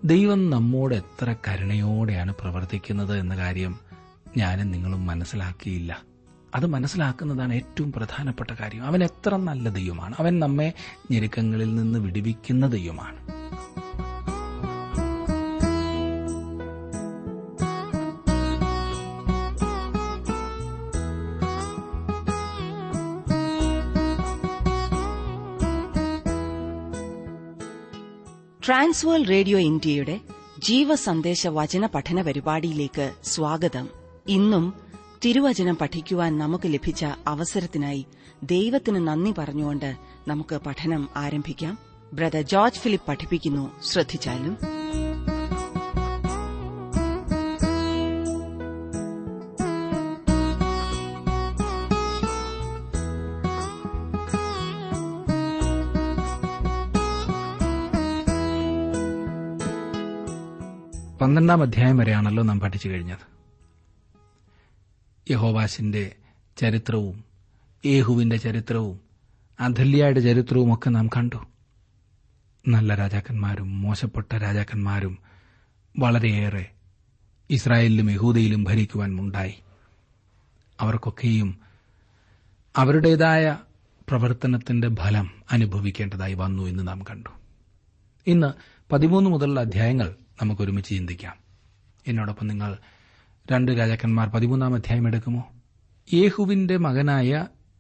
ദൈവം നമ്മോട് എത്ര കരുണയോടെയാണ് പ്രവർത്തിക്കുന്നത് എന്ന കാര്യം ഞാനും നിങ്ങളും മനസ്സിലാക്കിയില്ല അത് മനസ്സിലാക്കുന്നതാണ് ഏറ്റവും പ്രധാനപ്പെട്ട കാര്യം അവൻ എത്ര നല്ല ദൈവമാണ് അവൻ നമ്മെ ഞെരുക്കങ്ങളിൽ നിന്ന് വിടുവിക്കുന്ന ദൈവമാണ് ട്രാൻസ്വേൾ റേഡിയോ ഇന്ത്യയുടെ ജീവസന്ദേശ വചന പഠന പരിപാടിയിലേക്ക് സ്വാഗതം ഇന്നും തിരുവചനം പഠിക്കുവാൻ നമുക്ക് ലഭിച്ച അവസരത്തിനായി ദൈവത്തിന് നന്ദി പറഞ്ഞുകൊണ്ട് നമുക്ക് പഠനം ആരംഭിക്കാം ബ്രദർ ജോർജ് ഫിലിപ്പ് പഠിപ്പിക്കുന്നു ശ്രദ്ധിച്ചാലും പന്ത്രണ്ടാം അധ്യായം വരെയാണല്ലോ നാം പഠിച്ചു കഴിഞ്ഞത് യഹോവാശിന്റെ ചരിത്രവും ഏഹുവിന്റെ ചരിത്രവും അധല്യയുടെ ചരിത്രവും ഒക്കെ നാം കണ്ടു നല്ല രാജാക്കന്മാരും മോശപ്പെട്ട രാജാക്കന്മാരും വളരെയേറെ ഇസ്രായേലിലും യഹൂദയിലും ഭരിക്കുവാൻ ഉണ്ടായി അവർക്കൊക്കെയും അവരുടേതായ പ്രവർത്തനത്തിന്റെ ഫലം അനുഭവിക്കേണ്ടതായി വന്നു എന്ന് നാം കണ്ടു ഇന്ന് പതിമൂന്ന് മുതലുള്ള അധ്യായങ്ങൾ നമുക്ക് ഒരുമിച്ച് ചിന്തിക്കാം എന്നോടൊപ്പം നിങ്ങൾ രണ്ട് രാജാക്കന്മാർ പതിമൂന്നാം അധ്യായം എടുക്കുമോ യേഹുവിന്റെ മകനായ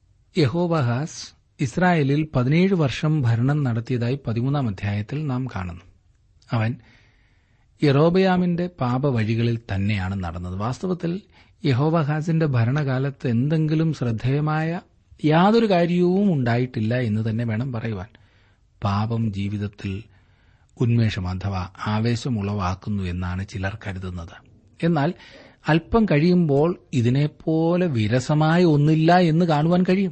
യഹോബഹാസ് ഇസ്രായേലിൽ പതിനേഴ് വർഷം ഭരണം നടത്തിയതായി പതിമൂന്നാം അധ്യായത്തിൽ നാം കാണുന്നു അവൻ യറോബയാമിന്റെ പാപവഴികളിൽ തന്നെയാണ് നടന്നത് വാസ്തവത്തിൽ യഹോബഹാസിന്റെ ഭരണകാലത്ത് എന്തെങ്കിലും ശ്രദ്ധേയമായ യാതൊരു കാര്യവും ഉണ്ടായിട്ടില്ല എന്ന് തന്നെ വേണം പറയുവാൻ പാപം ജീവിതത്തിൽ ഉന്മേഷം അഥവാ ആവേശം ഉളവാക്കുന്നു എന്നാണ് ചിലർ കരുതുന്നത് എന്നാൽ അല്പം കഴിയുമ്പോൾ ഇതിനെപ്പോലെ വിരസമായ ഒന്നില്ല എന്ന് കാണുവാൻ കഴിയും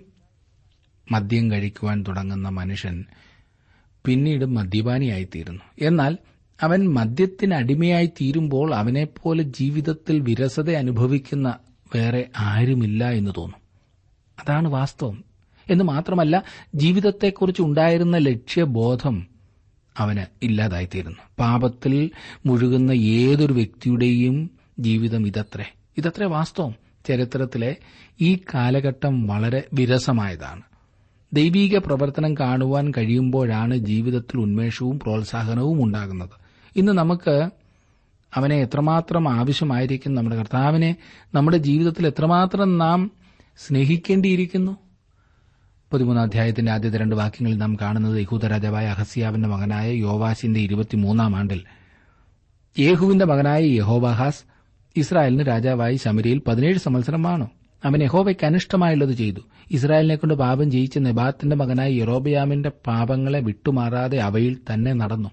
മദ്യം കഴിക്കുവാൻ തുടങ്ങുന്ന മനുഷ്യൻ പിന്നീട് മദ്യപാനിയായിത്തീരുന്നു എന്നാൽ അവൻ മദ്യത്തിനടിമയായി തീരുമ്പോൾ അവനെപ്പോലെ ജീവിതത്തിൽ വിരസത അനുഭവിക്കുന്ന വേറെ ആരുമില്ല എന്ന് തോന്നും അതാണ് വാസ്തവം എന്ന് മാത്രമല്ല ജീവിതത്തെക്കുറിച്ച് ഉണ്ടായിരുന്ന ലക്ഷ്യബോധം അവന് ഇല്ലാതായിത്തീരുന്നു പാപത്തിൽ മുഴുകുന്ന ഏതൊരു വ്യക്തിയുടെയും ജീവിതം ഇതത്രേ ഇതത്രേ വാസ്തവം ചരിത്രത്തിലെ ഈ കാലഘട്ടം വളരെ വിരസമായതാണ് ദൈവീക പ്രവർത്തനം കാണുവാൻ കഴിയുമ്പോഴാണ് ജീവിതത്തിൽ ഉന്മേഷവും പ്രോത്സാഹനവും ഉണ്ടാകുന്നത് ഇന്ന് നമുക്ക് അവനെ എത്രമാത്രം ആവശ്യമായിരിക്കും നമ്മുടെ കർത്താവിനെ നമ്മുടെ ജീവിതത്തിൽ എത്രമാത്രം നാം സ്നേഹിക്കേണ്ടിയിരിക്കുന്നു പതിമൂന്നാം അധ്യായത്തിന്റെ ആദ്യത്തെ രണ്ട് വാക്യങ്ങളിൽ നാം കാണുന്നത് യഹൂദ രാജാവായ അഹസ്യാവിന്റെ മകനായ യോവാസിന്റെ ഇരുപത്തിമൂന്നാം ആണ്ടിൽ യേഹുവിന്റെ മകനായ യഹോബാഹാസ് ഇസ്രായേലിന് രാജാവായി ശമരിയിൽ പതിനേഴ് സംവത്സരമാണോ അവൻ യഹോവയ്ക്ക് അനിഷ്ടമായുള്ളത് ചെയ്തു ഇസ്രായേലിനെ കൊണ്ട് പാപം ജയിച്ച നെബാത്തിന്റെ മകനായ യറോബയാമിന്റെ പാപങ്ങളെ വിട്ടുമാറാതെ അവയിൽ തന്നെ നടന്നു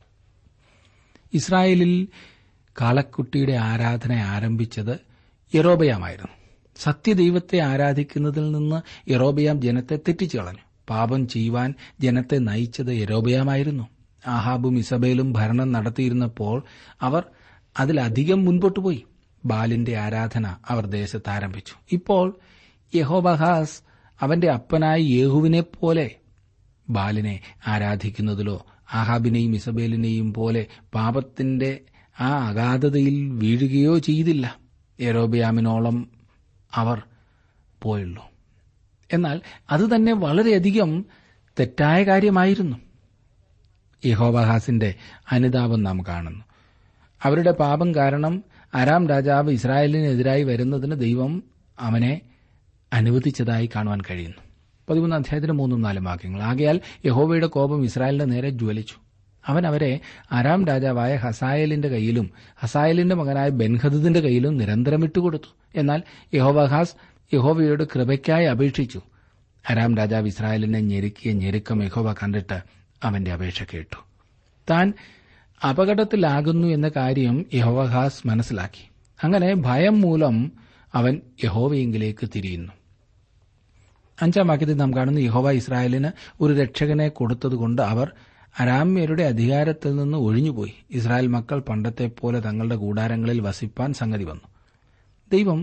ഇസ്രായേലിൽ കാളക്കുട്ടിയുടെ ആരാധന ആരംഭിച്ചത് യറോബയാമായിരുന്നു സത്യദൈവത്തെ ആരാധിക്കുന്നതിൽ നിന്ന് യറോബയാം ജനത്തെ തെറ്റിച്ചു കളഞ്ഞു പാപം ചെയ്യുവാൻ ജനത്തെ നയിച്ചത് യറോബയാമായിരുന്നു ആഹാബും ഇസബേലും ഭരണം നടത്തിയിരുന്നപ്പോൾ അവർ അതിലധികം മുൻപോട്ട് പോയി ബാലിന്റെ ആരാധന അവർ ദേശത്ത് ആരംഭിച്ചു ഇപ്പോൾ യഹോബഹാസ് അവന്റെ അപ്പനായ യേഹുവിനെ പോലെ ബാലിനെ ആരാധിക്കുന്നതിലോ ആഹാബിനെയും ഇസബേലിനെയും പോലെ പാപത്തിന്റെ ആ അഗാധതയിൽ വീഴുകയോ ചെയ്തില്ല യരോബയാമിനോളം അവർ പോയുള്ളൂ എന്നാൽ അതുതന്നെ വളരെയധികം തെറ്റായ കാര്യമായിരുന്നു യഹോബഹാസിന്റെ അനുതാപം നാം കാണുന്നു അവരുടെ പാപം കാരണം അരാം രാജാവ് ഇസ്രായേലിനെതിരായി വരുന്നതിന് ദൈവം അവനെ അനുവദിച്ചതായി കാണുവാൻ കഴിയുന്നു പതിമൂന്ന് അധ്യായത്തിന് മൂന്നും നാലും വാക്യങ്ങൾ ആകയാൽ യഹോവയുടെ കോപം ഇസ്രായേലിന്റെ നേരെ ജ്വലിച്ചു അവൻ അവരെ അരാം രാജാവായ ഹസായലിന്റെ കയ്യിലും ഹസായലിന്റെ മകനായ ബെൻഹദത്തിന്റെ കയ്യിലും നിരന്തരം ഇട്ടുകൊടുത്തു എന്നാൽ യഹോബഹാസ് യഹോവയോട് കൃപയ്ക്കായി അപേക്ഷിച്ചു അരാം രാജാവ് ഇസ്രായേലിനെ ഞെരുക്കിയ ഞെരുക്കം യഹോവ കണ്ടിട്ട് അവന്റെ അപേക്ഷ കേട്ടു താൻ അപകടത്തിലാകുന്നു എന്ന കാര്യം യഹോവഹാസ് മനസ്സിലാക്കി അങ്ങനെ ഭയം മൂലം അവൻ യഹോവയെങ്കിലേക്ക് തിരിയുന്നു അഞ്ചാം വാക്യത്തിൽ നാം കാണുന്നു യഹോവ ഇസ്രായേലിന് ഒരു രക്ഷകനെ കൊടുത്തതുകൊണ്ട് അവർ അരാമ്യരുടെ അധികാരത്തിൽ നിന്ന് ഒഴിഞ്ഞുപോയി ഇസ്രായേൽ മക്കൾ പണ്ടത്തെ പോലെ തങ്ങളുടെ കൂടാരങ്ങളിൽ വസിപ്പാൻ സംഗതി വന്നു ദൈവം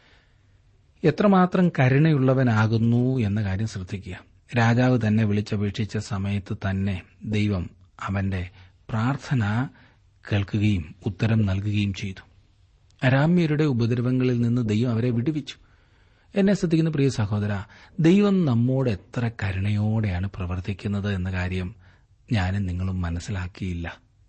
എത്രമാത്രം കരുണയുള്ളവനാകുന്നു എന്ന കാര്യം ശ്രദ്ധിക്കുക രാജാവ് തന്നെ വിളിച്ചപേക്ഷിച്ച സമയത്ത് തന്നെ ദൈവം അവന്റെ പ്രാർത്ഥന കേൾക്കുകയും ഉത്തരം നൽകുകയും ചെയ്തു അരാമ്യരുടെ ഉപദ്രവങ്ങളിൽ നിന്ന് ദൈവം അവരെ വിടുവിച്ചു എന്നെ ശ്രദ്ധിക്കുന്ന പ്രിയ സഹോദര ദൈവം നമ്മോട് എത്ര കരുണയോടെയാണ് പ്രവർത്തിക്കുന്നത് എന്ന കാര്യം ഞാനും നിങ്ങളും മനസ്സിലാക്കിയില്ല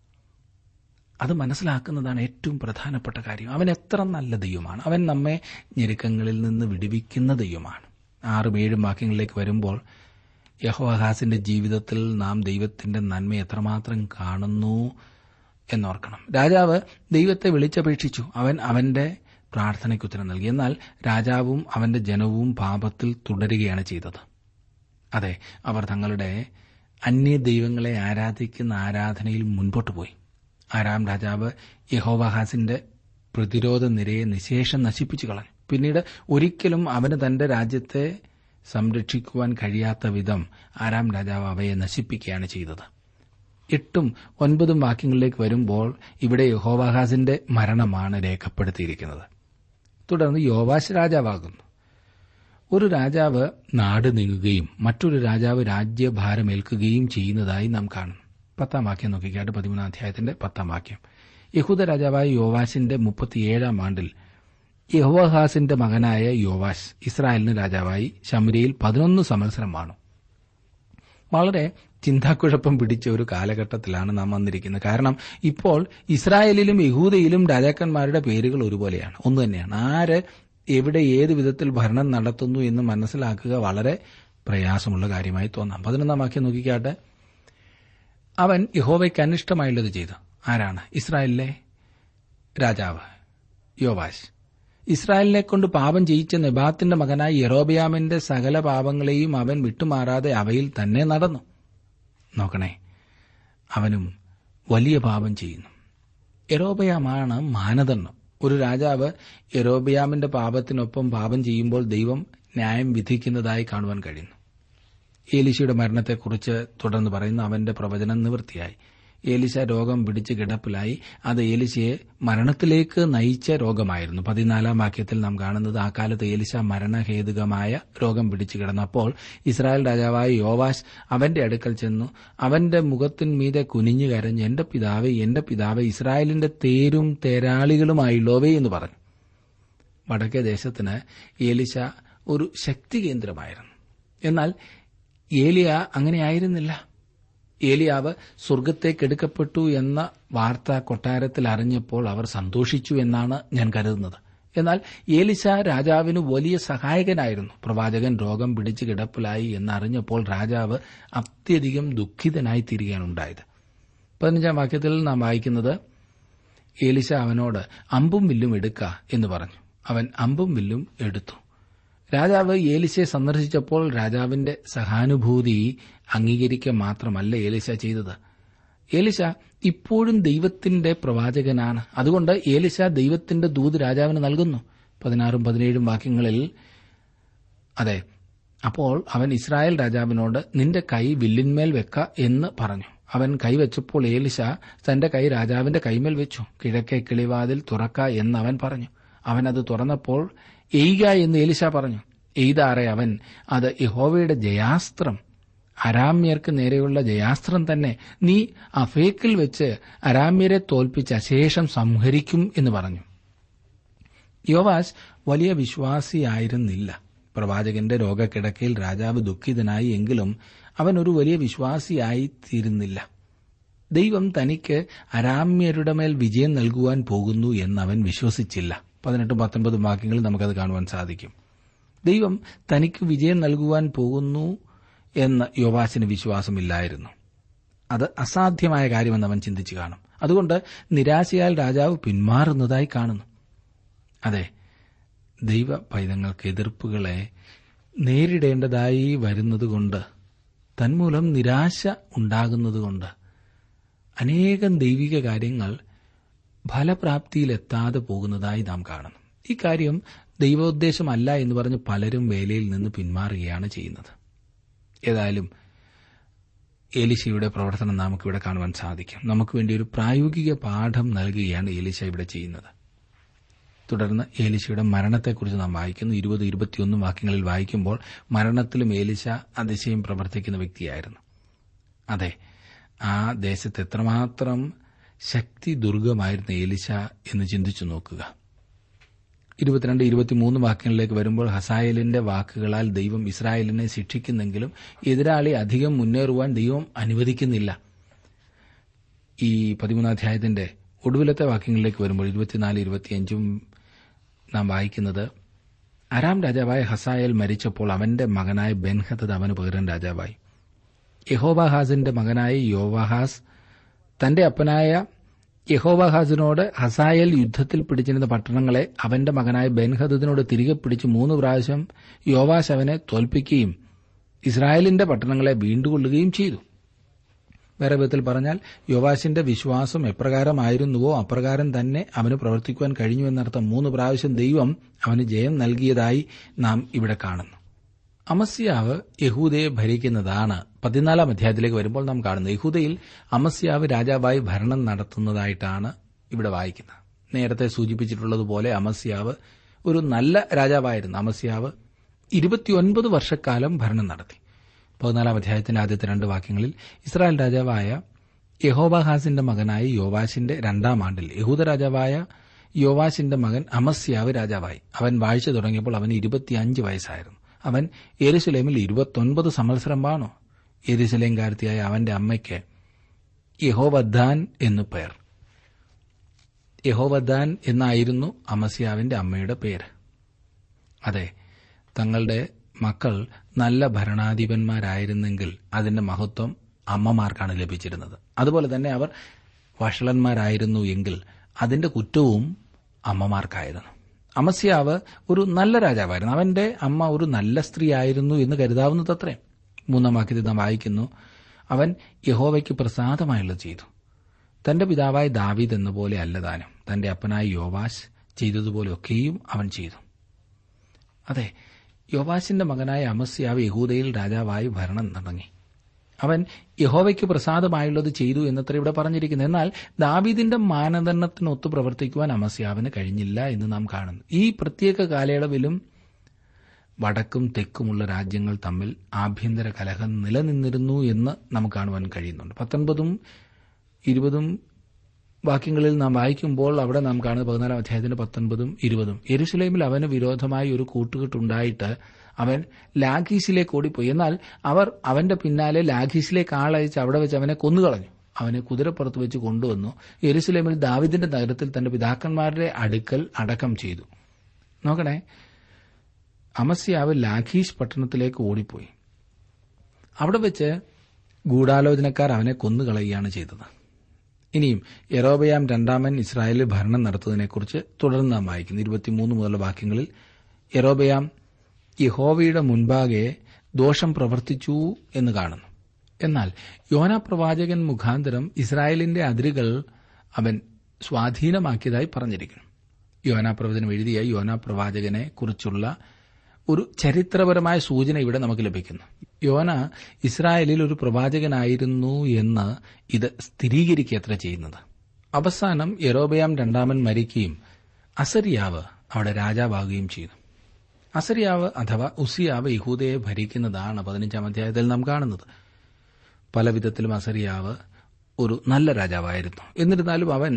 അത് മനസ്സിലാക്കുന്നതാണ് ഏറ്റവും പ്രധാനപ്പെട്ട കാര്യം അവൻ എത്ര നല്ല ദൈവമാണ് അവൻ നമ്മെ ഞെരുക്കങ്ങളിൽ നിന്ന് വിടുവിക്കുന്ന ദൈവമാണ് ആറും ഏഴും വാക്യങ്ങളിലേക്ക് വരുമ്പോൾ യഹോഹാസിന്റെ ജീവിതത്തിൽ നാം ദൈവത്തിന്റെ നന്മ എത്രമാത്രം കാണുന്നു എന്നോർക്കണം രാജാവ് ദൈവത്തെ വിളിച്ചപേക്ഷിച്ചു അവൻ അവന്റെ പ്രാർത്ഥനയ്ക്ക് ഉത്തരം നൽകി എന്നാൽ രാജാവും അവന്റെ ജനവും പാപത്തിൽ തുടരുകയാണ് ചെയ്തത് അതെ അവർ തങ്ങളുടെ അന്യ ദൈവങ്ങളെ ആരാധിക്കുന്ന ആരാധനയിൽ മുൻപോട്ട് പോയി ആരാം രാജാവ് യഹോവഹാസിന്റെ പ്രതിരോധ നിരയെ നിശേഷം നശിപ്പിച്ചു കളഞ്ഞു പിന്നീട് ഒരിക്കലും അവന് തന്റെ രാജ്യത്തെ സംരക്ഷിക്കുവാൻ കഴിയാത്ത വിധം ആരാം രാജാവ് അവയെ നശിപ്പിക്കുകയാണ് ചെയ്തത് എട്ടും ഒൻപതും വാക്യങ്ങളിലേക്ക് വരുമ്പോൾ ഇവിടെ യഹോവാഹാസിന്റെ മരണമാണ് രേഖപ്പെടുത്തിയിരിക്കുന്നത് തുടർന്ന് യോവാശ് രാജാവാകുന്നു ഒരു രാജാവ് നാട് നീങ്ങുകയും മറ്റൊരു രാജാവ് രാജ്യഭാരമേൽക്കുകയും ചെയ്യുന്നതായി നാം കാണുന്നു പത്താം വാക്യം നോക്കിക്കാട്ട് പതിമൂന്നാം അധ്യായത്തിന്റെ പത്താം വാക്യം യഹൂദ രാജാവായ യോവാശിന്റെ മുപ്പത്തിയേഴാം ആണ്ടിൽ യഹോഹാസിന്റെ മകനായ യോവാശ് ഇസ്രായേലിന് രാജാവായി ശമരിയിൽ പതിനൊന്ന് സംവത്സരം വാണു വളരെ ചിന്താക്കുഴപ്പം പിടിച്ച ഒരു കാലഘട്ടത്തിലാണ് നാം വന്നിരിക്കുന്നത് കാരണം ഇപ്പോൾ ഇസ്രായേലിലും യഹൂദയിലും രാജാക്കന്മാരുടെ പേരുകൾ ഒരുപോലെയാണ് ഒന്നു തന്നെയാണ് ആര് എവിടെ ഏത് വിധത്തിൽ ഭരണം നടത്തുന്നു എന്ന് മനസ്സിലാക്കുക വളരെ പ്രയാസമുള്ള കാര്യമായി തോന്നാം പതിനൊന്നാം വാക്യം നോക്കിക്കാട്ടെ അവൻ യഹോവയ്ക്ക് അനിഷ്ടമായുള്ളത് ചെയ്തു ആരാണ് ഇസ്രായേലിലെ രാജാവ് യോവാശ് ഇസ്രായേലിനെ കൊണ്ട് പാപം ചെയ്യിച്ച നെബാത്തിന്റെ മകനായ യെറോബിയാമിന്റെ സകല പാപങ്ങളെയും അവൻ വിട്ടുമാറാതെ അവയിൽ തന്നെ നടന്നു നോക്കണേ അവനും വലിയ പാപം ചെയ്യുന്നു യറോബയാമാണ് മാനദണ്ഡം ഒരു രാജാവ് യറോബയാമിന്റെ പാപത്തിനൊപ്പം പാപം ചെയ്യുമ്പോൾ ദൈവം ന്യായം വിധിക്കുന്നതായി കാണുവാൻ കഴിയുന്നു ഏലിശയുടെ മരണത്തെക്കുറിച്ച് തുടർന്ന് പറയുന്ന അവന്റെ പ്രവചനം നിവൃത്തിയായി ഏലിശ രോഗം പിടിച്ച് കിടപ്പിലായി അത് ഏലിശയെ മരണത്തിലേക്ക് നയിച്ച രോഗമായിരുന്നു പതിനാലാം വാക്യത്തിൽ നാം കാണുന്നത് ആ കാലത്ത് ഏലിശ മരണഹേതുകമായ രോഗം പിടിച്ചു കിടന്നപ്പോൾ ഇസ്രായേൽ രാജാവായ യോവാശ് അവന്റെ അടുക്കൽ ചെന്നു അവന്റെ മുഖത്തിന്മീതെ കുനിഞ്ഞു കരഞ്ഞ് എന്റെ പിതാവേ എന്റെ പിതാവേ ഇസ്രായേലിന്റെ തേരും തേരാളികളുമായുള്ളോവേ എന്ന് പറഞ്ഞു വടക്കേ ദേശത്തിന് ഏലിശ ഒരു ശക്തി കേന്ദ്രമായിരുന്നു എന്നാൽ ഏലിയ അങ്ങനെയായിരുന്നില്ല ഏലിയാവ് സ്വർഗത്തേക്കെടുക്കപ്പെട്ടു എന്ന വാർത്ത കൊട്ടാരത്തിൽ അറിഞ്ഞപ്പോൾ അവർ സന്തോഷിച്ചു എന്നാണ് ഞാൻ കരുതുന്നത് എന്നാൽ ഏലിശ രാജാവിന് വലിയ സഹായകനായിരുന്നു പ്രവാചകൻ രോഗം പിടിച്ച് കിടപ്പിലായി എന്നറിഞ്ഞപ്പോൾ രാജാവ് അത്യധികം ദുഃഖിതനായി തീരുകയാണ് ഉണ്ടായത് പതിനഞ്ചാം വാക്യത്തിൽ നാം വായിക്കുന്നത് ഏലിശ അവനോട് അമ്പും വില്ലും എടുക്ക എന്ന് പറഞ്ഞു അവൻ അമ്പും വില്ലും എടുത്തു രാജാവ് ഏലിശയെ സന്ദർശിച്ചപ്പോൾ രാജാവിന്റെ സഹാനുഭൂതി അംഗീകരിക്കുക മാത്രമല്ല ഏലിശ ചെയ്തത് ഏലിശ ഇപ്പോഴും ദൈവത്തിന്റെ പ്രവാചകനാണ് അതുകൊണ്ട് ഏലിശ ദൈവത്തിന്റെ ദൂത് രാജാവിന് നൽകുന്നു പതിനാറും പതിനേഴും വാക്യങ്ങളിൽ അതെ അപ്പോൾ അവൻ ഇസ്രായേൽ രാജാവിനോട് നിന്റെ കൈ വില്ലിന്മേൽ വെക്ക എന്ന് പറഞ്ഞു അവൻ കൈവച്ചപ്പോൾ ഏലിശ തന്റെ കൈ രാജാവിന്റെ കൈമേൽ വെച്ചു കിഴക്കേ കിളിവാതിൽ തുറക്ക എന്ന് അവൻ പറഞ്ഞു അവൻ അത് തുറന്നപ്പോൾ എയ്ക എന്ന് ഏലിശ പറഞ്ഞു എയ്താറെ അവൻ അത് യഹോവയുടെ ജയാസ്ത്രം അരാമ്യർക്ക് നേരെയുള്ള ജയാസ്ത്രം തന്നെ നീ അഫേക്കിൽ വെച്ച് അരാമ്യരെ തോൽപ്പിച്ച് അശേഷം സംഹരിക്കും എന്ന് പറഞ്ഞു യോവാസ് വലിയ വിശ്വാസിയായിരുന്നില്ല പ്രവാചകന്റെ രോഗക്കിടക്കയിൽ രാജാവ് ദുഃഖിതനായി എങ്കിലും അവൻ ഒരു വലിയ വിശ്വാസിയായി തീരുന്നില്ല ദൈവം തനിക്ക് അരാമ്യരുടെ മേൽ വിജയം നൽകുവാൻ പോകുന്നു എന്ന് അവൻ വിശ്വസിച്ചില്ല പതിനെട്ടും പത്തൊൻപതും വാക്യങ്ങളിൽ നമുക്കത് കാണുവാൻ സാധിക്കും ദൈവം തനിക്ക് വിജയം നൽകുവാൻ പോകുന്നു എന്ന് യോവാസിന് വിശ്വാസമില്ലായിരുന്നു അത് അസാധ്യമായ കാര്യമെന്ന് അവൻ ചിന്തിച്ചു കാണും അതുകൊണ്ട് നിരാശയാൽ രാജാവ് പിന്മാറുന്നതായി കാണുന്നു അതെ ദൈവ പൈതങ്ങൾക്ക് എതിർപ്പുകളെ നേരിടേണ്ടതായി വരുന്നതുകൊണ്ട് തന്മൂലം നിരാശ ഉണ്ടാകുന്നതുകൊണ്ട് അനേകം ദൈവിക കാര്യങ്ങൾ ഫലപ്രാപ്തിയിലെത്താതെ പോകുന്നതായി നാം കാണുന്നു ഈ കാര്യം ദൈവോദ്ദേശമല്ല എന്ന് പറഞ്ഞ് പലരും വേലയിൽ നിന്ന് പിന്മാറുകയാണ് ചെയ്യുന്നത് ഏതായാലും ഏലിശയുടെ പ്രവർത്തനം നമുക്കിവിടെ കാണുവാൻ സാധിക്കും നമുക്ക് വേണ്ടി ഒരു പ്രായോഗിക പാഠം നൽകുകയാണ് ഏലിശ ഇവിടെ ചെയ്യുന്നത് തുടർന്ന് ഏലിശയുടെ മരണത്തെക്കുറിച്ച് നാം വായിക്കുന്നു ഇരുപത് ഇരുപത്തിയൊന്നും വാക്യങ്ങളിൽ വായിക്കുമ്പോൾ മരണത്തിലും ഏലിശ അതിശയം പ്രവർത്തിക്കുന്ന വ്യക്തിയായിരുന്നു അതെ ആ ദേശത്ത് എത്രമാത്രം ശക്തി ദുർഗമായിരുന്ന ഏലിശ എന്ന് ചിന്തിച്ചു നോക്കുക ഇരുപത്തിരണ്ട് ഇരുപത്തിമൂന്ന് വാക്യങ്ങളിലേക്ക് വരുമ്പോൾ ഹസായലിന്റെ വാക്കുകളാൽ ദൈവം ഇസ്രായേലിനെ ശിക്ഷിക്കുന്നെങ്കിലും എതിരാളി അധികം മുന്നേറുവാൻ ദൈവം അനുവദിക്കുന്നില്ല ഈ പതിമൂന്നാം അധ്യായത്തിന്റെ ഒടുവിലത്തെ വാക്യങ്ങളിലേക്ക് വരുമ്പോൾ ഇരുപത്തിനാല് ഇരുപത്തിയഞ്ചും നാം വായിക്കുന്നത് അരാം രാജാവായ ഹസായൽ മരിച്ചപ്പോൾ അവന്റെ മകനായ ബെൻഹദ് അവന് പകരം രാജാവായി യഹോബാഹാസിന്റെ മകനായ യോവാഹാസ് തന്റെ അപ്പനായ യഹോബാഹാസിനോട് ഹസായൽ യുദ്ധത്തിൽ പിടിച്ചിരുന്ന പട്ടണങ്ങളെ അവന്റെ മകനായ ബെൻഹദദിനോട് തിരികെ പിടിച്ച് മൂന്ന് പ്രാവശ്യം യോവാശ് അവനെ തോൽപ്പിക്കുകയും ഇസ്രായേലിന്റെ പട്ടണങ്ങളെ വീണ്ടുകൊള്ളുകയും ചെയ്തു വേറെ വിധത്തിൽ പറഞ്ഞാൽ യോവാശിന്റെ വിശ്വാസം എപ്രകാരമായിരുന്നുവോ അപ്രകാരം തന്നെ അവന് പ്രവർത്തിക്കുവാൻ കഴിഞ്ഞു എന്നർത്ഥം മൂന്ന് പ്രാവശ്യം ദൈവം അവന് ജയം നൽകിയതായി നാം ഇവിടെ കാണുന്നു അമസ്യാവ് യഹൂദയെ ഭരിക്കുന്നതാണ് പതിനാലാം അധ്യായത്തിലേക്ക് വരുമ്പോൾ നാം കാണുന്നത് യഹൂദയിൽ അമസ്യാവ് രാജാവായി ഭരണം നടത്തുന്നതായിട്ടാണ് ഇവിടെ വായിക്കുന്നത് നേരത്തെ സൂചിപ്പിച്ചിട്ടുള്ളതുപോലെ അമസ്യാവ് ഒരു നല്ല രാജാവായിരുന്നു അമസ്യാവ് ഇരുപത്തിയൊൻപത് വർഷക്കാലം ഭരണം നടത്തി പതിനാലാം അധ്യായത്തിന്റെ ആദ്യത്തെ രണ്ട് വാക്യങ്ങളിൽ ഇസ്രായേൽ രാജാവായ യഹോബാഹാസിന്റെ മകനായ യോവാശിന്റെ രണ്ടാം ആണ്ടിൽ യഹൂദ രാജാവായ യോവാശിന്റെ മകൻ അമസ്യാവ് രാജാവായി അവൻ വാഴ്ച തുടങ്ങിയപ്പോൾ അവന് ഇരുപത്തിയഞ്ച് വയസ്സായിരുന്നു അവൻ എരുസലേമിൽ ഇരുപത്തൊൻപത് സംവത്സരം വാണു എരുസലേംകാരത്തിയായ അവന്റെ അമ്മയ്ക്ക് യഹോവദ്ദാൻ എന്നു പേർ യഹോവദ്ദാൻ എന്നായിരുന്നു അമസ്യാവിന്റെ അമ്മയുടെ പേര് അതെ തങ്ങളുടെ മക്കൾ നല്ല ഭരണാധിപന്മാരായിരുന്നെങ്കിൽ അതിന്റെ മഹത്വം അമ്മമാർക്കാണ് ലഭിച്ചിരുന്നത് അതുപോലെ തന്നെ അവർ വഷളന്മാരായിരുന്നു എങ്കിൽ അതിന്റെ കുറ്റവും അമ്മമാർക്കായിരുന്നു അമസ്യാവ് ഒരു നല്ല രാജാവായിരുന്നു അവന്റെ അമ്മ ഒരു നല്ല സ്ത്രീ ആയിരുന്നു എന്ന് കരുതാവുന്നതത്രേ മൂന്നാം വാക്യത്തിൽ നാം വായിക്കുന്നു അവൻ യഹോവയ്ക്ക് പ്രസാദമായുള്ളത് ചെയ്തു തന്റെ പിതാവായ ദാവീദ് എന്ന പോലെ അല്ലതാനും തന്റെ അപ്പനായ യോവാശ് ചെയ്തതുപോലെയൊക്കെയും അവൻ ചെയ്തു അതെ യോവാശിന്റെ മകനായ അമസ്യാവ് യഹൂദയിൽ രാജാവായി ഭരണം തുടങ്ങി അവൻ യഹോവയ്ക്ക് പ്രസാദമായുള്ളത് ചെയ്തു എന്നത്ര ഇവിടെ പറഞ്ഞിരിക്കുന്നത് എന്നാൽ ദാവീദിന്റെ മാനദണ്ഡത്തിനൊത്ത് പ്രവർത്തിക്കുവാൻ അമസ്യാവിന് കഴിഞ്ഞില്ല എന്ന് നാം കാണുന്നു ഈ പ്രത്യേക കാലയളവിലും വടക്കും തെക്കുമുള്ള രാജ്യങ്ങൾ തമ്മിൽ ആഭ്യന്തര കലഹം നിലനിന്നിരുന്നു എന്ന് നമുക്ക് കാണുവാൻ കഴിയുന്നുണ്ട് പത്തൊൻപതും ഇരുപതും വാക്യങ്ങളിൽ നാം വായിക്കുമ്പോൾ അവിടെ നാം കാണുന്നത് പതിനാലാം അധ്യായത്തിന്റെ പത്തൊൻപതും ഇരുപതും യെരുസലേമിൽ അവന് വിരോധമായി ഒരു കൂട്ടുകെട്ടുണ്ടായിട്ട് അവൻ ലാഖീസിലേക്ക് ഓടിപ്പോയി എന്നാൽ അവർ അവന്റെ പിന്നാലെ ലാഖീസിലേക്ക് ആളയച്ച് അവിടെ വെച്ച് അവനെ കൊന്നുകളഞ്ഞു അവനെ കുതിരപ്പുറത്ത് വെച്ച് കൊണ്ടുവന്നു യെരുസലേമിൽ ദാവിദിന്റെ നഗരത്തിൽ തന്റെ പിതാക്കന്മാരുടെ അടുക്കൽ അടക്കം ചെയ്തു നോക്കണേ അമസ്യാവ് ലാഖീഷ് പട്ടണത്തിലേക്ക് ഓടിപ്പോയി അവിടെ വെച്ച് ഗൂഢാലോചനക്കാർ അവനെ കൊന്നുകളയുകയാണ് ചെയ്തത് ഇനിയും യറോബയാം രണ്ടാമൻ ഇസ്രായേലിൽ ഭരണം നടത്തുന്നതിനെക്കുറിച്ച് തുടർന്ന് നാം വായിക്കുന്നു ഇരുപത്തിമൂന്ന് മുതലുള്ള വാക്യങ്ങളിൽ യറോബയാം യഹോവയുടെ മുൻപാകെ ദോഷം പ്രവർത്തിച്ചു എന്ന് കാണുന്നു എന്നാൽ യോന പ്രവാചകൻ മുഖാന്തരം ഇസ്രായേലിന്റെ അതിരുകൾ അവൻ സ്വാധീനമാക്കിയതായി പറഞ്ഞിരിക്കുന്നു യോന പ്രവചനം എഴുതിയ യോന പ്രവാചകനെ കുറിച്ചുള്ള ഒരു ചരിത്രപരമായ സൂചന ഇവിടെ നമുക്ക് ലഭിക്കുന്നു യോന ഇസ്രായേലിൽ ഒരു പ്രവാചകനായിരുന്നു എന്ന് ഇത് സ്ഥിരീകരിക്കത്ര ചെയ്യുന്നത് അവസാനം യറോബയാം രണ്ടാമൻ മരിക്കുകയും അസരിയാവ് അവിടെ രാജാവാകുകയും ചെയ്തു അസരിയാവ് അഥവാ ഉസിയാവ് യഹൂദയെ ഭരിക്കുന്നതാണ് പതിനഞ്ചാം അധ്യായത്തിൽ നാം കാണുന്നത് പല വിധത്തിലും അസരിയാവ് ഒരു നല്ല രാജാവായിരുന്നു എന്നിരുന്നാലും അവൻ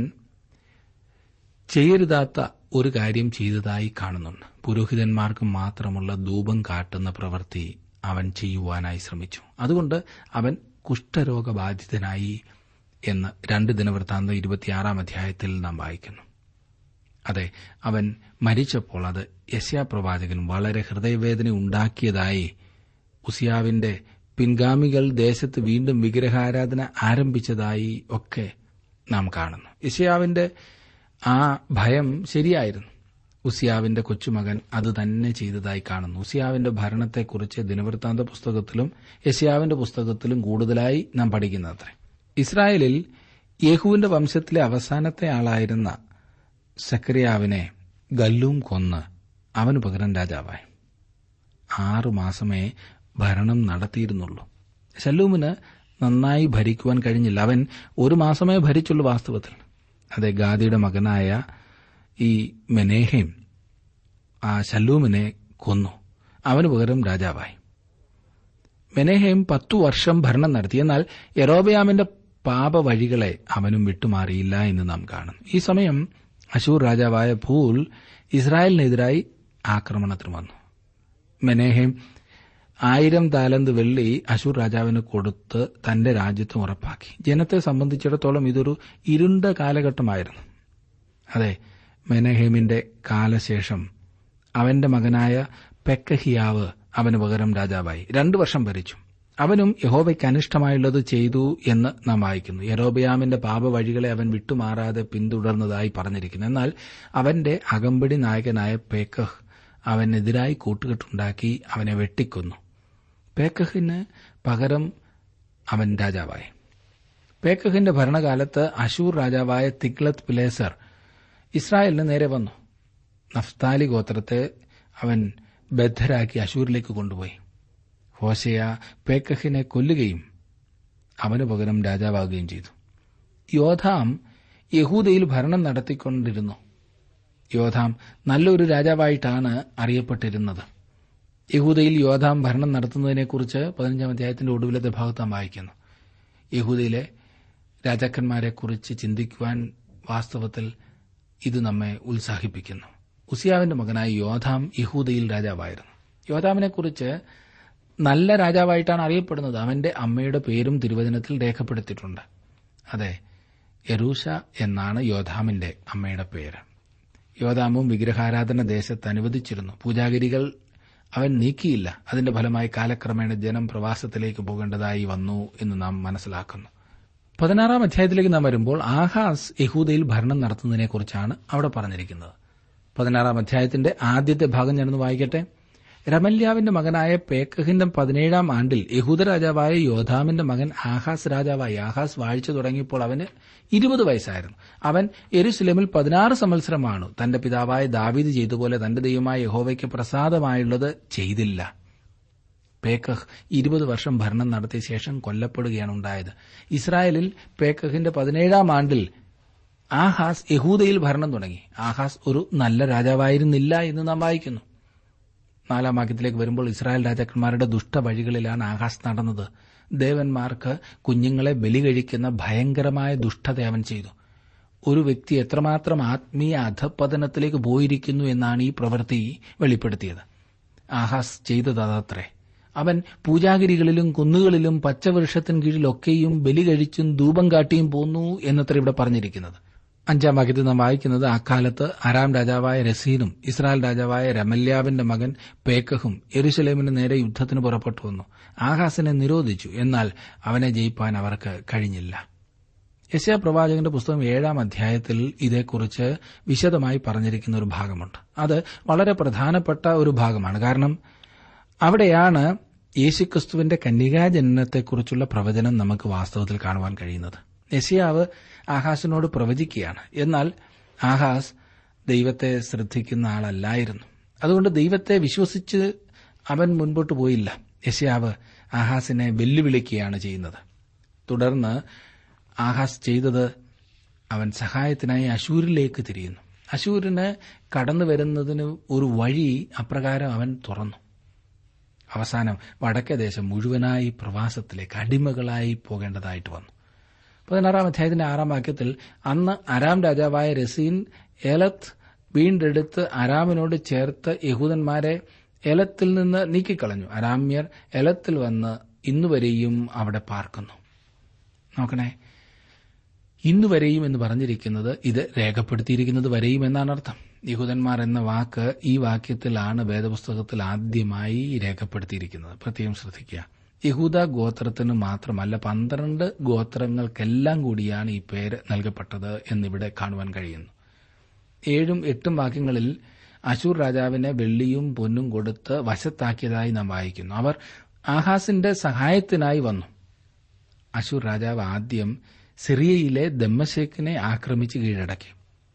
ചെയ്യരുതാത്ത ഒരു കാര്യം ചെയ്തതായി കാണുന്നുണ്ട് പുരോഹിതന്മാർക്ക് മാത്രമുള്ള ധൂപം കാട്ടുന്ന പ്രവൃത്തി അവൻ ചെയ്യുവാനായി ശ്രമിച്ചു അതുകൊണ്ട് അവൻ കുഷ്ഠരോഗബാധിതനായി എന്ന് രണ്ട് ദിനവൃത്താന്തം ഇരുപത്തിയാറാം അധ്യായത്തിൽ നാം വായിക്കുന്നു അതെ അവൻ മരിച്ചപ്പോൾ അത് യശ്യാപ്രവാചകൻ വളരെ ഹൃദയവേദന ഉണ്ടാക്കിയതായി ഉസിയാവിന്റെ പിൻഗാമികൾ ദേശത്ത് വീണ്ടും വിഗ്രഹാരാധന ആരംഭിച്ചതായി ഒക്കെ നാം കാണുന്നു യശ്യാവിന്റെ ആ ഭയം ശരിയായിരുന്നു ഉസിയാവിന്റെ കൊച്ചുമകൻ അത് തന്നെ ചെയ്തതായി കാണുന്നു ഉസിയാവിന്റെ ഭരണത്തെക്കുറിച്ച് ദിനവൃത്താന്ത പുസ്തകത്തിലും യശയാവിന്റെ പുസ്തകത്തിലും കൂടുതലായി നാം പഠിക്കുന്നത്രേ ഇസ്രായേലിൽ യേഹുവിന്റെ വംശത്തിലെ അവസാനത്തെ ആളായിരുന്ന സക്രിയാവിനെ ഗല്ലൂം കൊന്ന് അവന് പകരം രാജാവായി ആറു മാസമേ ഭരണം നടത്തിയിരുന്നുള്ളൂ ശല്ലൂമിന് നന്നായി ഭരിക്കുവാൻ കഴിഞ്ഞില്ല അവൻ ഒരു മാസമേ ഭരിച്ചുള്ളൂ വാസ്തവത്തിൽ അതെ ഗാദിയുടെ മകനായ ഈ മെനേഹയും ആ ശല്ലൂമിനെ കൊന്നു അവന് പകരം രാജാവായി മെനേഹയും പത്തു വർഷം ഭരണം നടത്തി എന്നാൽ യറോബയാമിന്റെ പാപവഴികളെ അവനും വിട്ടുമാറിയില്ല എന്ന് നാം കാണും ഈ സമയം അശൂർ രാജാവായ ഭൂൽ ഇസ്രായേലിനെതിരായി ആക്രമണത്തിന് വന്നു മെനേഹേം ആയിരം താലന്ത് വെള്ളി അശൂർ രാജാവിന് കൊടുത്ത് തന്റെ രാജ്യത്വം ഉറപ്പാക്കി ജനത്തെ സംബന്ധിച്ചിടത്തോളം ഇതൊരു ഇരുണ്ട കാലഘട്ടമായിരുന്നു അതെ മെനഹേമിന്റെ കാലശേഷം അവന്റെ മകനായ പെക്കഹിയാവ് അവന് പകരം രാജാവായി രണ്ടു വർഷം ഭരിച്ചു അവനും യഹോവയ്ക്ക് അനിഷ്ടമായുള്ളത് ചെയ്തു എന്ന് നാം വായിക്കുന്നു യരോബയാമിന്റെ പാപവഴികളെ അവൻ വിട്ടുമാറാതെ പിന്തുടർന്നതായി പറഞ്ഞിരിക്കുന്നു എന്നാൽ അവന്റെ അകമ്പടി നായകനായ പേക്കഹ് അവനെതിരായി കൂട്ടുകെട്ടുണ്ടാക്കി അവനെ വെട്ടിക്കൊന്നു പേക്കഹിന് പകരം അവൻ രാജാവായി പേക്കഹിന്റെ ഭരണകാലത്ത് അശൂർ രാജാവായ തിഗ്ലത്ത് പിലേസർ ഇസ്രായേലിന് നേരെ വന്നു നഫ്താലി ഗോത്രത്തെ അവൻ ബദ്ധരാക്കി അശൂരിലേക്ക് കൊണ്ടുപോയി ഹോശയ പേക്കഹിനെ കൊല്ലുകയും അവന് പകരം രാജാവാകുകയും ചെയ്തു യോധാം യഹൂദയിൽ ഭരണം നടത്തിക്കൊണ്ടിരുന്നു യോധാം നല്ലൊരു രാജാവായിട്ടാണ് അറിയപ്പെട്ടിരുന്നത് യഹൂദയിൽ യോധാം ഭരണം നടത്തുന്നതിനെക്കുറിച്ച് പതിനഞ്ചാം അധ്യായത്തിന്റെ ഒടുവിലത്തെ ഭാഗത്ത് നാം വായിക്കുന്നു യഹൂദയിലെ രാജാക്കന്മാരെക്കുറിച്ച് ചിന്തിക്കുവാൻ വാസ്തവത്തിൽ ഇത് നമ്മെ ഉത്സാഹിപ്പിക്കുന്നു ഉസിയാവിന്റെ മകനായ യോധാം യഹൂദയിൽ രാജാവായിരുന്നു യോധാമിനെക്കുറിച്ച് നല്ല രാജാവായിട്ടാണ് അറിയപ്പെടുന്നത് അവന്റെ അമ്മയുടെ പേരും തിരുവചനത്തിൽ രേഖപ്പെടുത്തിയിട്ടുണ്ട് അതെ യറൂഷ എന്നാണ് യോധാമിന്റെ അമ്മയുടെ പേര് യോധാമും വിഗ്രഹാരാധന ദേശത്ത് അനുവദിച്ചിരുന്നു പൂജാഗിരികൾ അവൻ നീക്കിയില്ല അതിന്റെ ഫലമായി കാലക്രമേണ ജനം പ്രവാസത്തിലേക്ക് പോകേണ്ടതായി വന്നു എന്ന് നാം മനസ്സിലാക്കുന്നു പതിനാറാം അധ്യായത്തിലേക്ക് നാം വരുമ്പോൾ ആഹാസ് യഹൂദയിൽ ഭരണം നടത്തുന്നതിനെക്കുറിച്ചാണ് അവിടെ പറഞ്ഞിരിക്കുന്നത് പതിനാറാം അധ്യായത്തിന്റെ ആദ്യത്തെ ഭാഗം ഞാനൊന്ന് വായിക്കട്ടെ രമല്യാവിന്റെ മകനായ പേക്കഹിന്റെ പതിനേഴാം ആണ്ടിൽ യഹൂദ രാജാവായ യോധാമിന്റെ മകൻ ആഹാസ് രാജാവായി ആഹാസ് വാഴ്ച തുടങ്ങിയപ്പോൾ അവന് ഇരുപത് വയസ്സായിരുന്നു അവൻ എരുസലേമിൽ പതിനാറ് സംവത്സരമാണ് തന്റെ പിതാവായ ദാവീദ് ചെയ്തപോലെ തന്റെ ദൈവമായ യഹോവയ്ക്ക് പ്രസാദമായുള്ളത് ചെയ്തില്ല പേക്കഹ് ഇരുപത് വർഷം ഭരണം നടത്തിയ ശേഷം കൊല്ലപ്പെടുകയാണ് ഉണ്ടായത് ഇസ്രായേലിൽ പേക്കഹിന്റെ പതിനേഴാം ആണ്ടിൽ ആഹാസ് യഹൂദയിൽ ഭരണം തുടങ്ങി ആഹാസ് ഒരു നല്ല രാജാവായിരുന്നില്ല എന്ന് നാം വായിക്കുന്നു നാലാം വാക്യത്തിലേക്ക് വരുമ്പോൾ ഇസ്രായേൽ രാജാക്കന്മാരുടെ ദുഷ്ടവഴികളിലാണ് ആഹാസ് നടന്നത് ദേവന്മാർക്ക് കുഞ്ഞുങ്ങളെ ബലി കഴിക്കുന്ന ഭയങ്കരമായ ദുഷ്ടത അവൻ ചെയ്തു ഒരു വ്യക്തി എത്രമാത്രം ആത്മീയ അധപ്പതനത്തിലേക്ക് പോയിരിക്കുന്നു എന്നാണ് ഈ പ്രവൃത്തി വെളിപ്പെടുത്തിയത് ആഹാസ് ചെയ്തത് അതത്രേ അവൻ പൂജാഗിരികളിലും കുന്നുകളിലും പച്ചവൃക്ഷത്തിന് കീഴിലൊക്കെയും ബലി കഴിച്ചും ധൂപം കാട്ടിയും പോന്നു എന്നത്ര ഇവിടെ പറഞ്ഞിരിക്കുന്നത് അഞ്ചാം വാക്യത്തിൽ നാം വായിക്കുന്നത് അക്കാലത്ത് അരാം രാജാവായ രസീനും ഇസ്രായേൽ രാജാവായ രമല്യാവിന്റെ മകൻ പേക്കഹും എരുശലേമിന് നേരെ യുദ്ധത്തിന് പുറപ്പെട്ടു വന്നു ആഹാസിനെ നിരോധിച്ചു എന്നാൽ അവനെ ജയിപ്പാൻ അവർക്ക് കഴിഞ്ഞില്ല യശയ പ്രവാചകന്റെ പുസ്തകം ഏഴാം അധ്യായത്തിൽ ഇതേക്കുറിച്ച് വിശദമായി പറഞ്ഞിരിക്കുന്ന ഒരു ഭാഗമുണ്ട് അത് വളരെ പ്രധാനപ്പെട്ട ഒരു ഭാഗമാണ് കാരണം അവിടെയാണ് യേശുക്രിസ്തുവിന്റെ കന്യകാജനനത്തെക്കുറിച്ചുള്ള പ്രവചനം നമുക്ക് വാസ്തവത്തിൽ കാണുവാൻ കഴിയുന്നത് യശയാവ് ആഹാസിനോട് പ്രവചിക്കുകയാണ് എന്നാൽ ആഹാസ് ദൈവത്തെ ശ്രദ്ധിക്കുന്ന ആളല്ലായിരുന്നു അതുകൊണ്ട് ദൈവത്തെ വിശ്വസിച്ച് അവൻ മുൻപോട്ട് പോയില്ല യശയാവ് ആഹാസിനെ വെല്ലുവിളിക്കുകയാണ് ചെയ്യുന്നത് തുടർന്ന് ആഹാസ് ചെയ്തത് അവൻ സഹായത്തിനായി അശൂരിലേക്ക് തിരിയുന്നു അശൂരിന് കടന്നു വരുന്നതിന് ഒരു വഴി അപ്രകാരം അവൻ തുറന്നു അവസാനം വടക്കേ ദേശം മുഴുവനായി പ്രവാസത്തിലേക്ക് അടിമകളായി പോകേണ്ടതായിട്ട് വന്നു പതിനാറാം അധ്യായത്തിന്റെ ആറാം വാക്യത്തിൽ അന്ന് അരാം രാജാവായ രസീൻ ഏലത്ത് വീണ്ടെടുത്ത് അരാമിനോട് ചേർത്ത് യഹൂദന്മാരെ ഏലത്തിൽ നിന്ന് നീക്കിക്കളഞ്ഞു അരാമ്യർ ഏലത്തിൽ വന്ന് ഇന്നുവരെയും അവിടെ പാർക്കുന്നു നോക്കണേ ഇന്നുവരെയും എന്ന് പറഞ്ഞിരിക്കുന്നത് ഇത് രേഖപ്പെടുത്തിയിരിക്കുന്നത് വരെയും എന്നാണ് അർത്ഥം യഹൂദന്മാർ എന്ന വാക്ക് ഈ വാക്യത്തിലാണ് വേദപുസ്തകത്തിൽ ആദ്യമായി രേഖപ്പെടുത്തിയിരിക്കുന്നത് പ്രത്യേകം ശ്രദ്ധിക്കുക യഹൂദ ഗോത്രത്തിന് മാത്രമല്ല പന്ത്രണ്ട് ഗോത്രങ്ങൾക്കെല്ലാം കൂടിയാണ് ഈ പേര് നൽകപ്പെട്ടത് എന്നിവിടെ കാണുവാൻ കഴിയുന്നു ഏഴും എട്ടും വാക്യങ്ങളിൽ അശൂർ രാജാവിനെ വെള്ളിയും പൊന്നും കൊടുത്ത് വശത്താക്കിയതായി നാം വായിക്കുന്നു അവർ ആഹാസിന്റെ സഹായത്തിനായി വന്നു അശൂർ രാജാവ് ആദ്യം സിറിയയിലെ ദമ്മശേഖിനെ ആക്രമിച്ച് കീഴടക്കി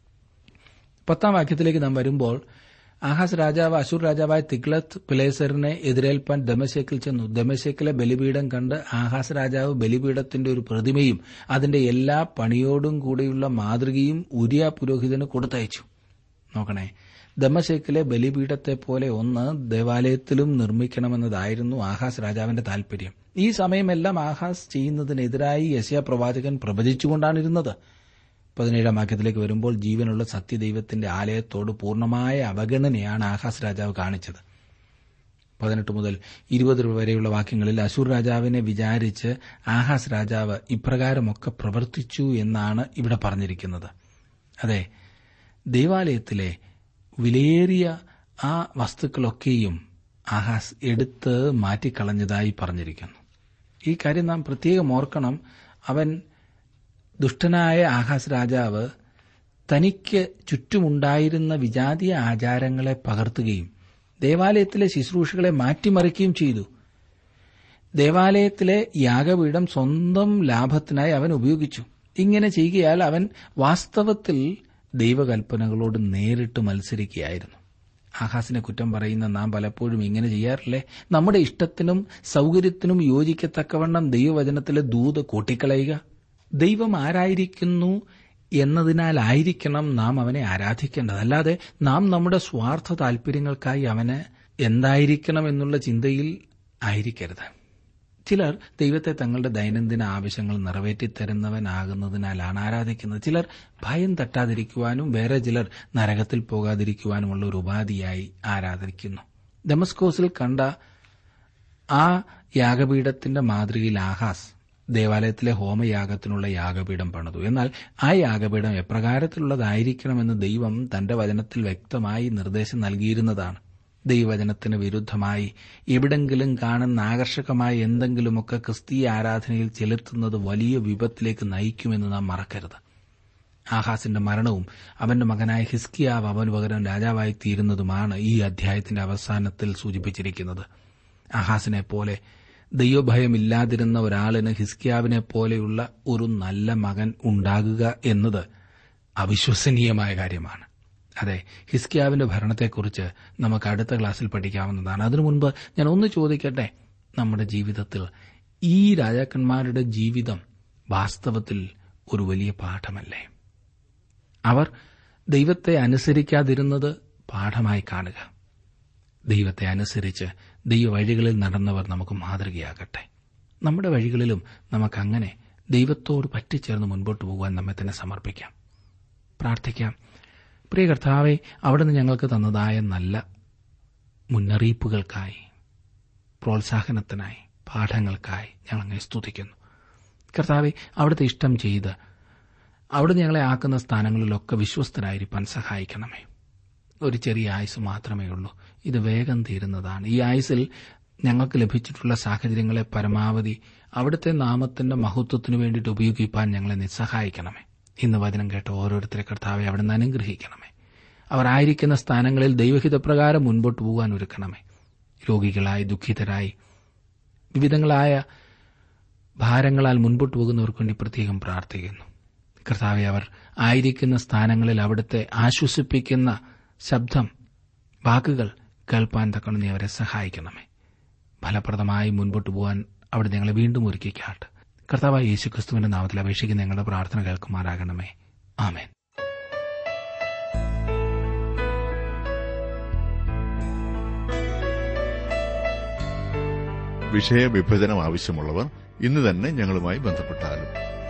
പത്താം വാക്യത്തിലേക്ക് നാം വരുമ്പോൾ ആഹാസ് രാജാവ് അശൂർ രാജാവായ തിഗ്ലത്ത് പിലേസറിനെ എതിരേൽപ്പാൻ ദമശേക്കിൽ ചെന്നു ദമശേക്കിലെ ബലിപീഠം കണ്ട് ആഹാസ് രാജാവ് ബലിപീഠത്തിന്റെ ഒരു പ്രതിമയും അതിന്റെ എല്ലാ പണിയോടും കൂടെയുള്ള മാതൃകയും ഉരിയ പുരോഹിതന് കൊടുത്തയച്ചു നോക്കണേ ദമശേക്കിലെ ബലിപീഠത്തെ പോലെ ഒന്ന് ദേവാലയത്തിലും നിർമ്മിക്കണമെന്നതായിരുന്നു ആഹാസ് രാജാവിന്റെ താൽപര്യം ഈ സമയമെല്ലാം ആഹാസ് ചെയ്യുന്നതിനെതിരായി യശയ പ്രവാചകൻ പ്രവചിച്ചുകൊണ്ടാണ് ഇരുന്നത് പതിനേഴാം വാക്യത്തിലേക്ക് വരുമ്പോൾ ജീവനുള്ള സത്യദൈവത്തിന്റെ ആലയത്തോട് പൂർണ്ണമായ അവഗണനയാണ് ആഹാസ് രാജാവ് കാണിച്ചത് പതിനെട്ട് മുതൽ ഇരുപത് വരെയുള്ള വാക്യങ്ങളിൽ അശൂർ രാജാവിനെ വിചാരിച്ച് ആഹാസ് രാജാവ് ഇപ്രകാരമൊക്കെ പ്രവർത്തിച്ചു എന്നാണ് ഇവിടെ പറഞ്ഞിരിക്കുന്നത് അതെ ദേവാലയത്തിലെ വിലയേറിയ ആ വസ്തുക്കളൊക്കെയും ആഹാസ് എടുത്ത് മാറ്റിക്കളഞ്ഞതായി പറഞ്ഞിരിക്കുന്നു ഈ കാര്യം നാം പ്രത്യേകം ഓർക്കണം അവൻ ദുഷ്ടനായ ആഹാസ് രാജാവ് തനിക്ക് ചുറ്റുമുണ്ടായിരുന്ന വിജാതീയ ആചാരങ്ങളെ പകർത്തുകയും ദേവാലയത്തിലെ ശുശ്രൂഷകളെ മാറ്റിമറിക്കുകയും ചെയ്തു ദേവാലയത്തിലെ യാഗപീഠം സ്വന്തം ലാഭത്തിനായി അവൻ ഉപയോഗിച്ചു ഇങ്ങനെ ചെയ്യുകയാൽ അവൻ വാസ്തവത്തിൽ ദൈവകൽപ്പനകളോട് നേരിട്ട് മത്സരിക്കുകയായിരുന്നു ആഹാസിനെ കുറ്റം പറയുന്ന നാം പലപ്പോഴും ഇങ്ങനെ ചെയ്യാറില്ലേ നമ്മുടെ ഇഷ്ടത്തിനും സൌകര്യത്തിനും യോജിക്കത്തക്കവണ്ണം ദൈവവചനത്തിലെ ദൂത് കൂട്ടിക്കളയുക ദൈവം ആരായിരിക്കുന്നു എന്നതിനാലായിരിക്കണം നാം അവനെ ആരാധിക്കേണ്ടത് അല്ലാതെ നാം നമ്മുടെ സ്വാർത്ഥ താൽപര്യങ്ങൾക്കായി അവന് എന്തായിരിക്കണം എന്നുള്ള ചിന്തയിൽ ആയിരിക്കരുത് ചിലർ ദൈവത്തെ തങ്ങളുടെ ദൈനംദിന ആവശ്യങ്ങൾ നിറവേറ്റിത്തരുന്നവനാകുന്നതിനാലാണ് ആരാധിക്കുന്നത് ചിലർ ഭയം തട്ടാതിരിക്കുവാനും വേറെ ചിലർ നരകത്തിൽ പോകാതിരിക്കുവാനുമുള്ള ഒരു ഉപാധിയായി ആരാധിക്കുന്നു ഡെമസ്കോസിൽ കണ്ട ആ യാഗപീഠത്തിന്റെ മാതൃകയിൽ ആഹാസ് ദേവാലയത്തിലെ ഹോമയാഗത്തിനുള്ള യാഗപീഠം പണിതു എന്നാൽ ആ യാഗപീഠം എപ്രകാരത്തിലുള്ളതായിരിക്കണമെന്ന് ദൈവം തന്റെ വചനത്തിൽ വ്യക്തമായി നിർദ്ദേശം നൽകിയിരുന്നതാണ് ദൈവവചനത്തിന് വിരുദ്ധമായി എവിടെങ്കിലും കാണുന്ന ആകർഷകമായ എന്തെങ്കിലുമൊക്കെ ക്രിസ്തീയ ആരാധനയിൽ ചെലുത്തുന്നത് വലിയ വിപത്തിലേക്ക് നയിക്കുമെന്ന് നാം മറക്കരുത് ആഹാസിന്റെ മരണവും അവന്റെ മകനായ ഹിസ്കിയാവ് അവന് പകരം രാജാവായി തീരുന്നതുമാണ് ഈ അധ്യായത്തിന്റെ അവസാനത്തിൽ സൂചിപ്പിച്ചിരിക്കുന്നത് ആഹാസിനെ പോലെ ദൈവഭയമില്ലാതിരുന്ന ഒരാളിന് ഹിസ്കിയാവിനെ പോലെയുള്ള ഒരു നല്ല മകൻ ഉണ്ടാകുക എന്നത് അവിശ്വസനീയമായ കാര്യമാണ് അതെ ഹിസ്കിയാവിന്റെ ഭരണത്തെക്കുറിച്ച് നമുക്ക് അടുത്ത ക്ലാസ്സിൽ പഠിക്കാവുന്നതാണ് അതിനു മുൻപ് ഞാൻ ഒന്ന് ചോദിക്കട്ടെ നമ്മുടെ ജീവിതത്തിൽ ഈ രാജാക്കന്മാരുടെ ജീവിതം വാസ്തവത്തിൽ ഒരു വലിയ പാഠമല്ലേ അവർ ദൈവത്തെ അനുസരിക്കാതിരുന്നത് പാഠമായി കാണുക ദൈവത്തെ അനുസരിച്ച് ദൈവവഴികളിൽ നടന്നവർ നമുക്ക് മാതൃകയാകട്ടെ നമ്മുടെ വഴികളിലും നമുക്കങ്ങനെ ദൈവത്തോട് പറ്റിച്ചേർന്ന് മുൻപോട്ട് പോകുവാൻ നമ്മെ തന്നെ സമർപ്പിക്കാം പ്രാർത്ഥിക്കാം പ്രിയ കർത്താവെ അവിടുന്ന് ഞങ്ങൾക്ക് തന്നതായ നല്ല മുന്നറിയിപ്പുകൾക്കായി പ്രോത്സാഹനത്തിനായി പാഠങ്ങൾക്കായി ഞങ്ങളങ്ങെ സ്തുതിക്കുന്നു കർത്താവെ അവിടുത്തെ ഇഷ്ടം ചെയ്ത് അവിടുന്ന് ഞങ്ങളെ ആക്കുന്ന സ്ഥാനങ്ങളിലൊക്കെ വിശ്വസ്തരായിരിക്കാൻ സഹായിക്കണമേ ഒരു ചെറിയ ആയുസ് മാത്രമേ ഉള്ളൂ ഇത് വേഗം തീരുന്നതാണ് ഈ ആയുസിൽ ഞങ്ങൾക്ക് ലഭിച്ചിട്ടുള്ള സാഹചര്യങ്ങളെ പരമാവധി അവിടുത്തെ നാമത്തിന്റെ മഹത്വത്തിനു വേണ്ടിയിട്ട് ഉപയോഗിക്കാൻ ഞങ്ങളെ നിസ്സഹായിക്കണമേ ഇന്ന് വചനം കേട്ട ഓരോരുത്തരെ കർത്താവെ അവിടുന്ന് അനുഗ്രഹിക്കണമേ അവർ ആയിരിക്കുന്ന സ്ഥാനങ്ങളിൽ ദൈവഹിതപ്രകാരം മുൻപോട്ട് പോകാൻ ഒരുക്കണമേ രോഗികളായി ദുഃഖിതരായി വിവിധങ്ങളായ ഭാരങ്ങളാൽ മുൻപോട്ട് പോകുന്നവർക്ക് വേണ്ടി പ്രത്യേകം പ്രാർത്ഥിക്കുന്നു കർത്താവെ അവർ ആയിരിക്കുന്ന സ്ഥാനങ്ങളിൽ അവിടുത്തെ ആശ്വസിപ്പിക്കുന്ന ശബ്ദം വാക്കുകൾ കേൾപ്പാൻ തക്കണം നീ അവരെ സഹായിക്കണമേ ഫലപ്രദമായി മുൻപോട്ട് പോകാൻ അവിടെ ഞങ്ങളെ വീണ്ടും ഒരുക്കിക്കാട്ട് കർത്താവായ യേശു ക്രിസ്തുവിന്റെ നാമത്തിൽ അപേക്ഷിക്കുന്ന ഞങ്ങളുടെ പ്രാർത്ഥന കേൾക്കുമാറാകണമേ ആമേൻ വിഷയവിഭജനം ആവശ്യമുള്ളവർ ഇന്ന് തന്നെ ഞങ്ങളുമായി ബന്ധപ്പെട്ടാലും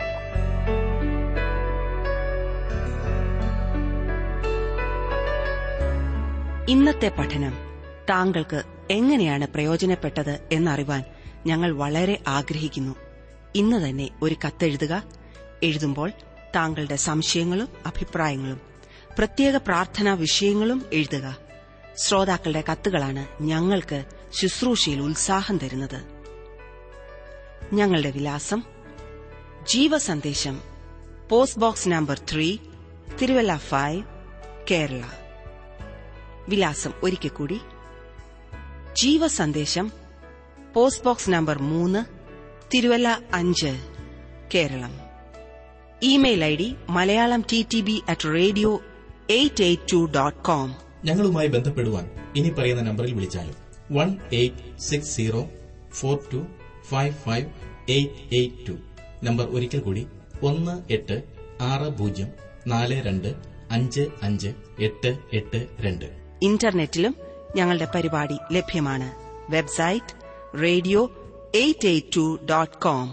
ഇന്നത്തെ പഠനം താങ്കൾക്ക് എങ്ങനെയാണ് പ്രയോജനപ്പെട്ടത് എന്നറിവാൻ ഞങ്ങൾ വളരെ ആഗ്രഹിക്കുന്നു ഇന്ന് തന്നെ ഒരു കത്തെഴുതുക എഴുതുമ്പോൾ താങ്കളുടെ സംശയങ്ങളും അഭിപ്രായങ്ങളും പ്രത്യേക പ്രാർത്ഥനാ വിഷയങ്ങളും എഴുതുക ശ്രോതാക്കളുടെ കത്തുകളാണ് ഞങ്ങൾക്ക് ശുശ്രൂഷയിൽ ഉത്സാഹം തരുന്നത് ഞങ്ങളുടെ വിലാസം ജീവസന്ദേശം post box number three Thiruvalla five Kerala വിലാസം ഒരിക്കൽ കൂടി ജീവസന്ദേശം പോസ്റ്റ് ബോക്സ് നമ്പർ മൂന്ന് തിരുവല്ല അഞ്ച് Keralam email I D Malayalam T T B at radio eight eight two dot com ഞങ്ങളുമായി ബന്ധപ്പെടുവാൻ ഇനി പറയുന്ന നമ്പറിൽ വിളിച്ചാലും one eight six zero four two five five eight eight two number ഒരിക്കൽ കൂടി ഒന്ന് എട്ട് ആറ് പൂജ്യം നാല് രണ്ട് അഞ്ച് അഞ്ച് എട്ട് എട്ട് രണ്ട് ഇന്റർനെറ്റിലും ഞങ്ങളുടെ പരിപാടി ലഭ്യമാണ് website radio eight eight two dot com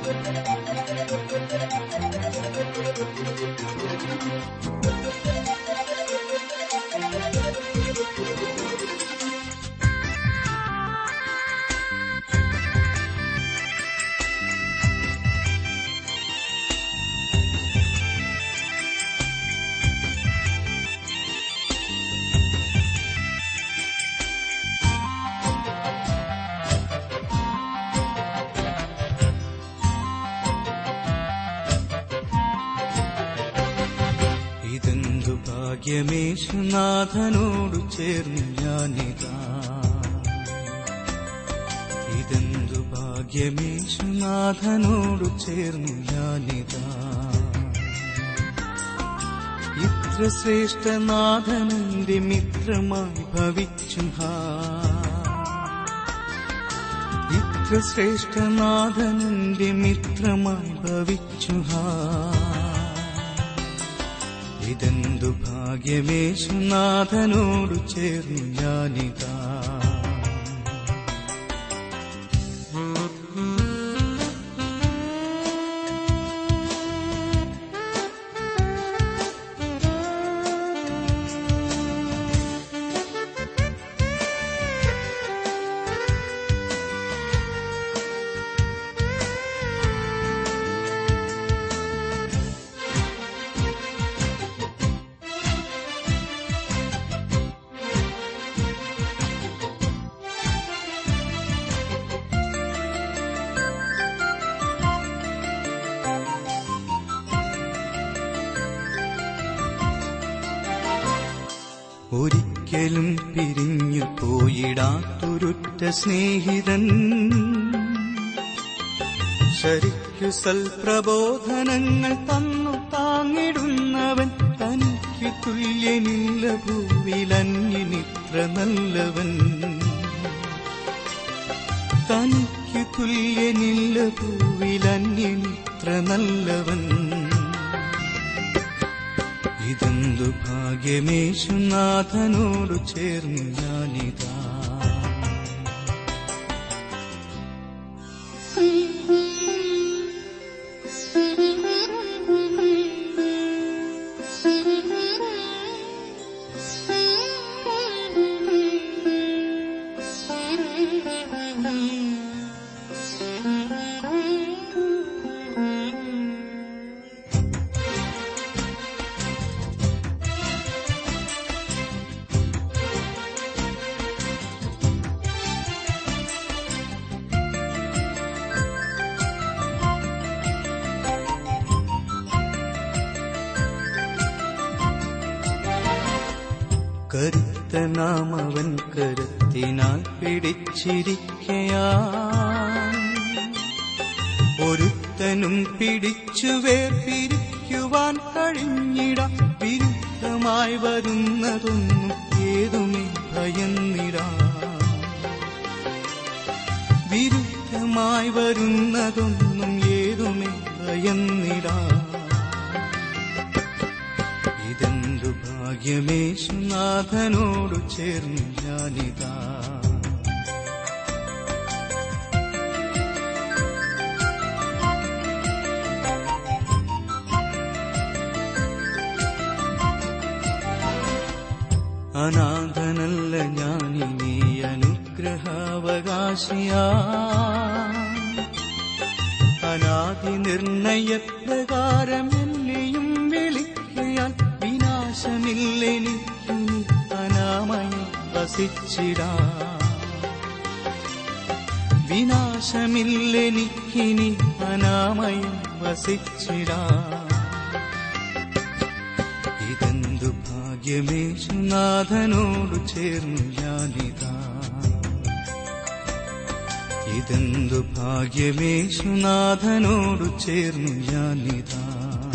ഇതെന്തു ഭാഗ്യമേശുനാഥനോടു ചേർന്ന് ഞാനിതാ ഇതെന്തു ഭാഗ്യമേശുനാഥനോടു ചേർന്ന് ഞാനിതാ ഇത്ര ശ്രേഷ്ഠനാഥനന്റെ മിത്രമായി ഭവിച്ചു ഹാ ഇത്ര ശ്രേഷ്ഠനാഥനന്റെ മിത്രമായി ഭവിച്ചു ഹാ ഇതെന്തു ഭാഗ്യമേശുനാഥനോടു ചേർന്നു ഞാനിതാ ഒരിക്കലും പിരിഞ്ഞു പോയിടാത്തൊരുറ്റ സ്നേഹിതൻ ശരിക്കു സൽപ്രബോധനങ്ങൾ തന്നു താങ്ങിടുന്നവൻ തനിക്ക് തുല്യനില്ല ഭൂവിലന്യനിത്ര നല്ലവൻ തനിക്ക് തുല്യനില്ല ഭൂവിലന്യനിത്ര നല്ലവൻ ഇതെന്തു ഭാഗ്യമേശുനാഥനോടു ചേർന്നു ഞാനിതാ കരുത്ത നാം അവൻ കരുത്തിനാൽ പിടിച്ചിരിക്കയാ ഒരുത്തനും പിടിച്ചു വേർപിരിക്കുവാൻ കഴിഞ്ഞിട വിരുദ്ധമായി വരുന്നതൊന്നും ഏതുമേ ഭയന്നിടാ വിരുദ്ധമായി വരുന്നതൊന്നും ഏതുമേ ഭയന്നിടാ ഇതെന്തു ഭാഗ്യമേശുനാഥനോടു ചേർന്നു ഞാനിതാ അനാഥനല്ല ഞാനിനി അനുഗ്രഹാവകാശിയാ അനാദി നിർണയപ്രകാരം എന്നെയും വിളിക്കയാൽ വിനാശമില്ലെനിക്കിനി അനാമയം വസിച്ചിടാ വിനാശമില്ലെനിക്കിനി അനാമയം വസിച്ചിടാ ഇതെന്തു ഭാഗ്യമേശുനാഥനോടു ചേർന്നു ഞാനിതാ ഇതെന്തു ഭാഗ്യമേശുനാഥനോടു ചേർന്നു ഞാനിതാ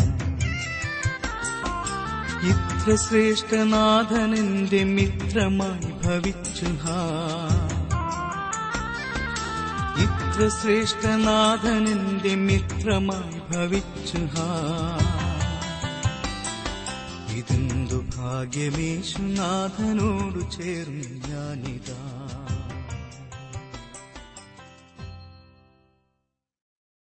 ഇത്ര ശ്രേഷ്ഠനാഥനെന്റെ മിത്രമായി ഭവിച്ചു ഹാ ഇത്ര ശ്രേഷ്ഠനാഥനെന്റെ മിത്രമായി ഭവിച്ചു ഹാ ഇതെന്തു ഭാഗ്യമേശുനാഥനോടു ചേർന്നു ഞാനിതാ